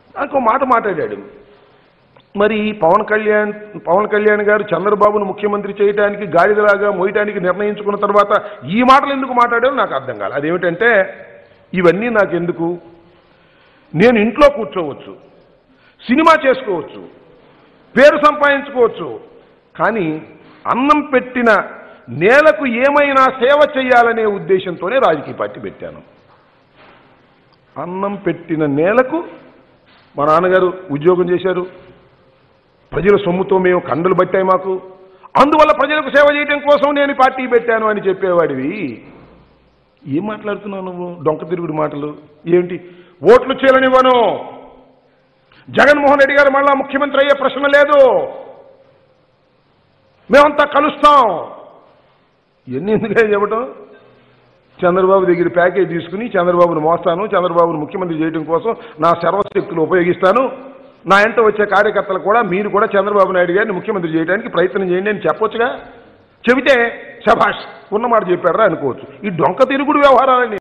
నాకు ఒక మాట మాట్లాడాడు మరి పవన్ కళ్యాణ్ పవన్ కళ్యాణ్ గారు చంద్రబాబును ముఖ్యమంత్రి చేయడానికి గాడిదలాగా మోయటానికి నిర్ణయించుకున్న తర్వాత ఈ మాటలు ఎందుకు మాట్లాడారో నాకు అర్థం కాదు అదేమిటంటే ఇవన్నీ నాకు ఎందుకు నేను ఇంట్లో కూర్చోవచ్చు సినిమా చేసుకోవచ్చు పేరు సంపాదించుకోవచ్చు కానీ అన్నం పెట్టిన నేలకు ఏమైనా సేవ చేయాలనే ఉద్దేశంతోనే రాజకీయ పార్టీ పెట్టాను అన్నం పెట్టిన నేలకు మా నాన్నగారు ఉద్యోగం చేశారు ప్రజల సొమ్ముతో మేము కండలు పట్టాయి మాకు అందువల్ల ప్రజలకు సేవ చేయడం కోసం నేను ఈ పార్టీ పెట్టాను అని చెప్పేవాడివి ఏం మాట్లాడుతున్నావు నువ్వు డొంక తిరుగుడు మాటలు ఏమిటి ఓట్లు చేయలనివ్వను జగన్మోహన్ రెడ్డి గారు మళ్ళా ముఖ్యమంత్రి అయ్యే ప్రశ్న లేదు మేమంతా కలుస్తాం ఎన్ని ఎందుకే చెప్పటం చంద్రబాబు దగ్గర ప్యాకేజ్ తీసుకుని చంద్రబాబును మోస్తాను చంద్రబాబును ముఖ్యమంత్రి చేయడం కోసం నా సర్వశక్తులు ఉపయోగిస్తాను నా ఎంట వచ్చే కార్యకర్తలు కూడా మీరు కూడా చంద్రబాబు నాయుడు గారిని ముఖ్యమంత్రి చేయడానికి ప్రయత్నం చేయండి అని చెప్పొచ్చుగా చెబితే శభాష్ ఉన్నమాట చెప్పారా అనుకోవచ్చు ఈ డొంక తిరుగుడు వ్యవహారాలని